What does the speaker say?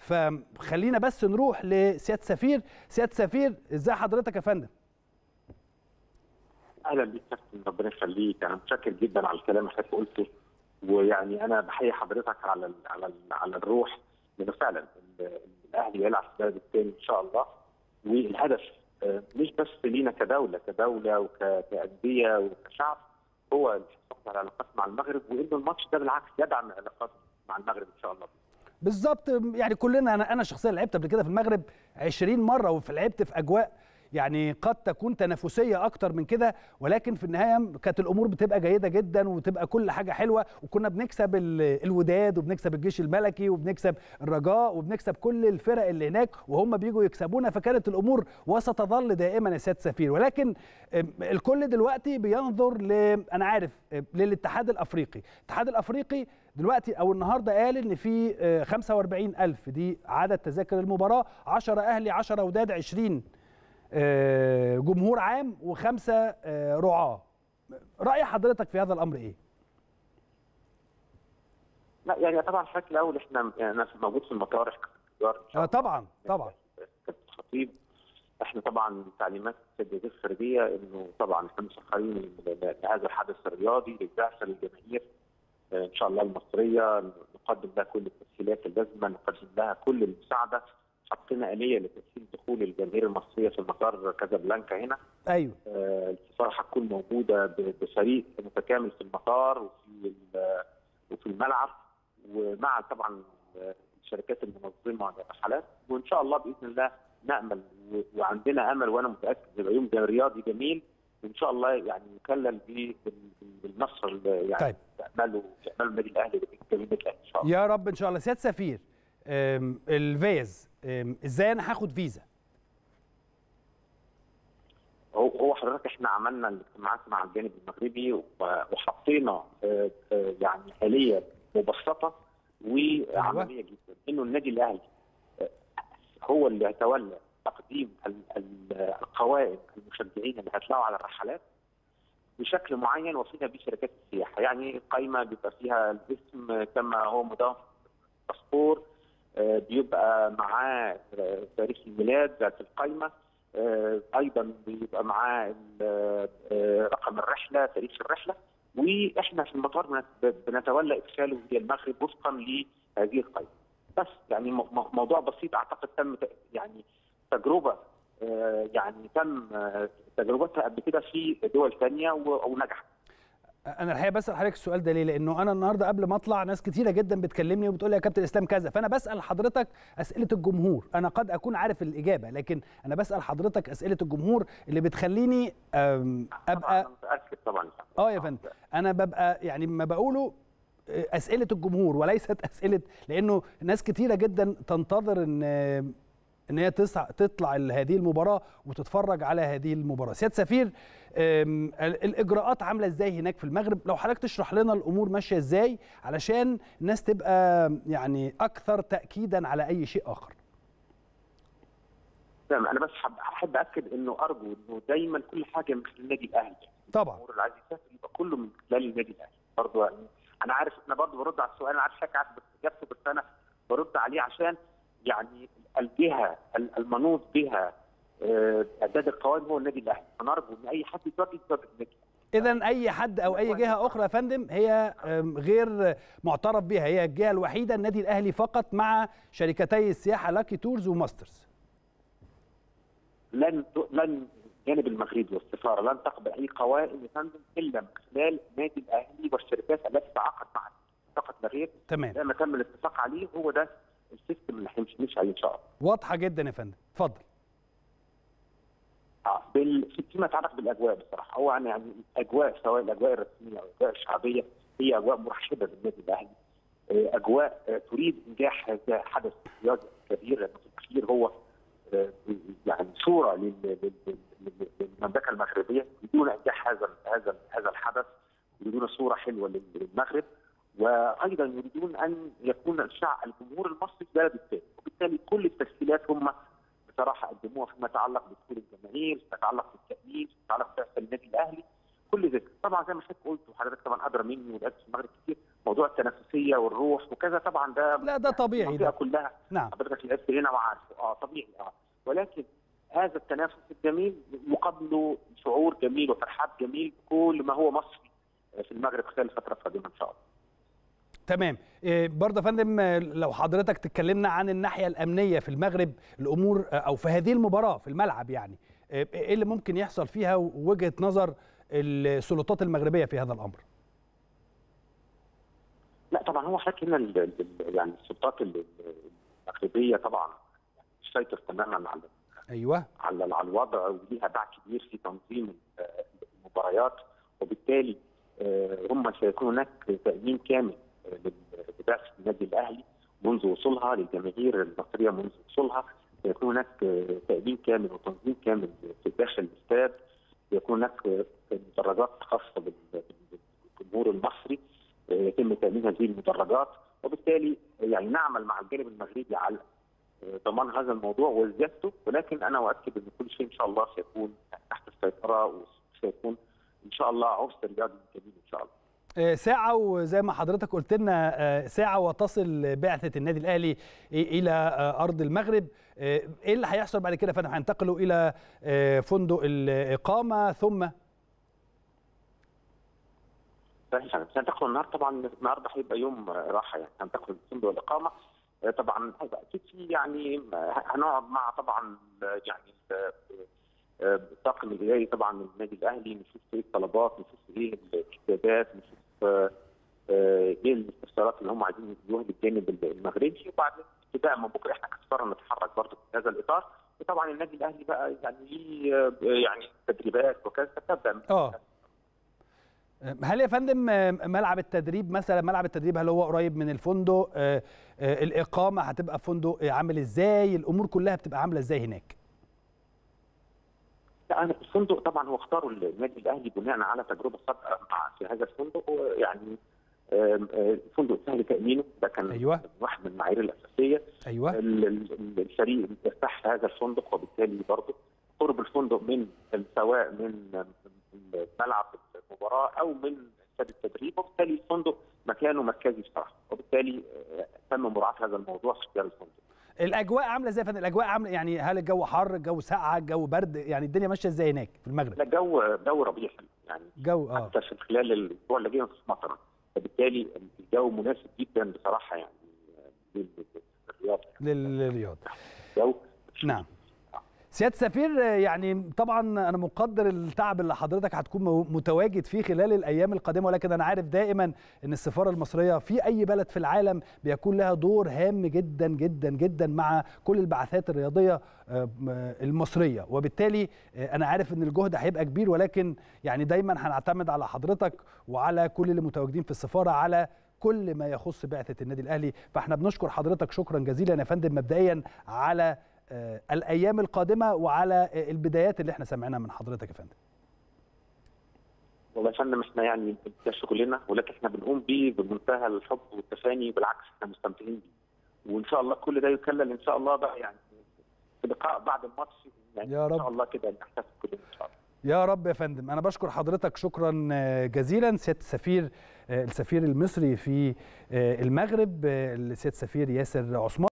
فخلينا بس نروح لسياده سفير سياده سفير ازاي حضرتك يا فندم اهلا بيك كابتن ربنا يخليك انا متشكر جدا على الكلام اللي حضرتك قلته ويعني انا بحيي حضرتك على ال على ال على الروح لانه فعلا الاهلي يلعب في البلد الثاني ان شاء الله والهدف مش بس لينا كدوله كدوله وكانديه وكشعب هو الحفاظ على العلاقات مع المغرب وانه الماتش ده بالعكس يدعم العلاقات مع المغرب ان شاء الله بالظبط يعني كلنا انا انا شخصيا لعبت قبل كده في المغرب 20 مره ولعبت في اجواء يعني قد تكون تنافسيه اكتر من كده ولكن في النهايه كانت الامور بتبقى جيده جدا وتبقى كل حاجه حلوه وكنا بنكسب الوداد وبنكسب الجيش الملكي وبنكسب الرجاء وبنكسب كل الفرق اللي هناك وهم بيجوا يكسبونا فكانت الامور وستظل دائما يا سياده سفير ولكن الكل دلوقتي بينظر ل انا عارف للاتحاد الافريقي الاتحاد الافريقي دلوقتي او النهارده قال ان في 45000 دي عدد تذاكر المباراه 10 اهلي 10 وداد 20 جمهور عام وخمسه رعاه راي حضرتك في هذا الامر ايه لا يعني طبعا حضرتك الاول احنا انا موجود في المطار احنا اه طبعا طبعا كابتن خطيب احنا طبعا تعليمات السيد الفرديه انه طبعا احنا مسخرين لهذا الحدث الرياضي للبعثه للجماهير ان شاء الله المصريه نقدم لها كل التسهيلات اللازمه نقدم لها كل المساعده حطينا آلية لتسهيل دخول الجماهير المصرية في مطار كازابلانكا هنا. ايوه. آه السفارة هتكون موجودة بفريق متكامل في المطار وفي وفي الملعب ومع طبعا الشركات المنظمة للرحلات وإن شاء الله بإذن الله نأمل وعندنا أمل وأنا متأكد يبقى يوم رياضي جميل وإن شاء الله يعني نكلل بالنصر اللي يعني طيب. تعمله تعمله النادي الأهلي وجماهير النادي الأهلي إن شاء الله. يا رب إن شاء الله سيادة سفير الفيز ازاي انا هاخد فيزا هو هو حضرتك احنا عملنا الاجتماعات مع الجانب المغربي وحطينا يعني آلية مبسطة وعملية جدا انه النادي الاهلي هو اللي يتولى تقديم القوائم المشجعين اللي هيطلعوا على الرحلات بشكل معين وفيها بشركات السياحه يعني قائمه بيبقى فيها الاسم كما هو مدون في الباسبور بيبقى معاه تاريخ الميلاد ذات القائمه ايضا بيبقى معاه رقم الرحله تاريخ الرحله واحنا في المطار بنتولى ادخاله الى المغرب وفقا لهذه القائمه بس يعني موضوع بسيط اعتقد تم يعني تجربه يعني تم تجربتها قبل كده في دول ثانيه ونجحت انا الحقيقه بسال حضرتك السؤال ده ليه لانه انا النهارده قبل ما اطلع ناس كتيره جدا بتكلمني وبتقول لي يا كابتن اسلام كذا فانا بسال حضرتك اسئله الجمهور انا قد اكون عارف الاجابه لكن انا بسال حضرتك اسئله الجمهور اللي بتخليني ابقى متاكد طبعا اه يا فندم انا ببقى يعني ما بقوله اسئله الجمهور وليست اسئله لانه ناس كتيره جدا تنتظر ان ان هي تطلع هذه المباراه وتتفرج على هذه المباراه سياده سفير الاجراءات عامله ازاي هناك في المغرب لو حضرتك تشرح لنا الامور ماشيه ازاي علشان الناس تبقى يعني اكثر تاكيدا على اي شيء اخر تمام انا بس احب اكد انه ارجو انه دايما كل حاجه من خلال النادي الاهلي طبعا الامور اللي عايز يسافر يبقى كله من خلال النادي الاهلي برضه يعني انا عارف انا برضه برد على السؤال انا عارف حضرتك عارف اجابته بس انا برد عليه عشان يعني الجهه المنوط بها اعداد القوائم هو النادي الاهلي فنرجو ان اي حد يتواجد يتواجد النادي اذا اي حد او اي جهه اخرى يا فندم هي غير معترف بها هي الجهه الوحيده النادي الاهلي فقط مع شركتي السياحه لاكي تورز وماسترز لن لن الجانب المغربي والسفاره لن تقبل اي قوائم يا فندم الا من خلال النادي الاهلي والشركات التي تعاقد معها فقط لا غير تمام لما تم الاتفاق عليه هو ده السيستم اللي هنمشي عليه ان شاء الله واضحه جدا يا فندم اتفضل اه بال... فيما يتعلق بالاجواء بصراحه هو يعني يعني الاجواء سواء الاجواء الرسميه او الاجواء الشعبيه هي اجواء مرحبه بالنادي الاهلي اجواء تريد انجاح هذا حدث رياضي كبير لانه في الاخير هو يعني صوره للمملكه المغربيه يريدون انجاح هذا هذا هذا الحدث يريدون صوره حلوه للمغرب وايضا يريدون ان يكون الشعب الجمهور المصري بلد الثاني وبالتالي كل التسهيلات هم بصراحه قدموها فيما يتعلق بدخول الجماهير فيما يتعلق بالتامين فيما يتعلق ببعثه النادي الاهلي كل ذلك طبعا زي ما حضرتك قلت وحضرتك طبعا ادرى مني ولعبت في المغرب كتير موضوع التنافسيه الحميه والروح وكذا طبعا ده لا ده طبيعي المنطقه ده كلها نعم حضرتك لعبت هنا وعارفه اه طبيعي اه ولكن هذا التنافس الجميل مقابله شعور جميل وفرحات جميل كل ما هو مصري في المغرب خلال الفتره القادمه ان شاء الله. تمام إيه برضه يا فندم آه، لو حضرتك تتكلمنا عن الناحيه الامنيه في المغرب الامور آه، او في هذه المباراه في الملعب يعني آه، ايه اللي ممكن يحصل فيها ووجهه نظر السلطات المغربيه في هذا الامر لا طبعا هو حضرتك هنا ال- ال- يعني السلطات ال- المغربيه طبعا تسيطر تماما على ايوه على على الوضع وليها باع كبير في تنظيم آه، المباريات وبالتالي آه، هم سيكون هناك تامين كامل آه، لل- لبعثه النادي الاهلي منذ وصولها للجماهير المصريه منذ وصولها سيكون هناك آه، تامين كامل وتنظيم كامل في داخل الاستاد سيكون هناك آه، مدرجات خاصه بال- بالجمهور المصري آه، يتم تامين هذه المدرجات وبالتالي يعني نعمل مع الجانب المغربي على ضمان هذا الموضوع وزيادته ولكن انا اؤكد ان كل شيء ان شاء الله سيكون تحت السيطره وسيكون ان شاء الله عرس رياضي جميل ان شاء الله. آه، ساعة وزي ما حضرتك قلت لنا آه، ساعة وتصل بعثة النادي الأهلي إلى آه، أرض المغرب آه، إيه اللي هيحصل بعد كده يا فندم هينتقلوا إلى آه، فندق الإقامة ثم صحيح هنتقل النهارده طبعا النهارده هيبقى يوم راحه يعني هنتقل فندق الاقامه آه، طبعا هيبقى اكيد في يعني آه، هنقعد مع طبعا آه، يعني آه، آه، الطاقم الاداري طبعا من النادي الاهلي نشوف ايه الطلبات نشوف ايه الاجتهادات نشوف آه، آه، ايه الاستفسارات اللي هم عايزين يدوها للجانب المغربي وبعدين ابتداء من بكره احنا كسفاره نتحرك برضه في هذا الاطار وطبعا النادي الاهلي بقى يعني ليه آه، يعني تدريبات وكذا تبدا اه هل يا فندم آه، ملعب التدريب مثلا ملعب التدريب هل هو قريب من الفندق آه، آه، الإقامة هتبقى في فندق آه، عامل إزاي الأمور كلها بتبقى عاملة إزاي هناك لا أنا الفندق طبعا هو اختاروا النادي الاهلي بناء على تجربه سابقه مع في هذا الفندق يعني آم، آه، الفندق سهل تامينه ده كان أيوة. واحد من المعايير الاساسيه أيوه ال- ال- الفريق يرتاح في هذا الفندق وبالتالي برضه قرب الفندق من سواء من من ملعب المباراه او من استاد التدريب وبالتالي الفندق مكانه مركزي بصراحه وبالتالي آه، تم مراعاه هذا الموضوع في اختيار الفندق الأجواء عاملة إزاي يا فندم الأجواء عاملة يعني هل الجو حر الجو ساقعة الجو برد يعني الدنيا ماشية إزاي هناك في المغرب لا جو جو ربيع حلو يعني جو اه حتى في خلال الاسبوع اللي جاي مفيش مطر فبالتالي الجو مناسب جدا بصراحه يعني لل- للرياضه لل- للرياض الجو نعم سياده السفير يعني طبعا انا مقدر التعب اللي حضرتك هتكون مو- متواجد فيه خلال الايام القادمه ولكن انا عارف دائما ان السفاره المصريه في اي بلد في العالم بيكون لها دور هام جدا جدا جدا مع كل البعثات الرياضيه آه، م- المصريه وبالتالي آه، انا عارف ان الجهد هيبقى كبير ولكن يعني دايما هنعتمد على حضرتك وعلى كل اللي متواجدين في السفاره على كل ما يخص بعثه النادي الاهلي فاحنا بنشكر حضرتك شكرا جزيلا يا فندم مبدئيا على آه، الايام القادمه وعلى آه، البدايات اللي احنا سمعناها من حضرتك يا فندم والله يا فندم احنا يعني ده شغلنا ولكن احنا بنقوم بيه بمنتهى الحب والتفاني بالعكس احنا مستمتعين بيه وان شاء الله كل ده يكلل ان شاء الله بقى يعني في لقاء بعد الماتش يعني يا ان رب. شاء الله كده نحتفل كلنا ان شاء الله يا رب يا فندم انا بشكر حضرتك شكرا آه، جزيلا سياده السفير آه، السفير المصري في آه، المغرب آه، سياده السفير ياسر عثمان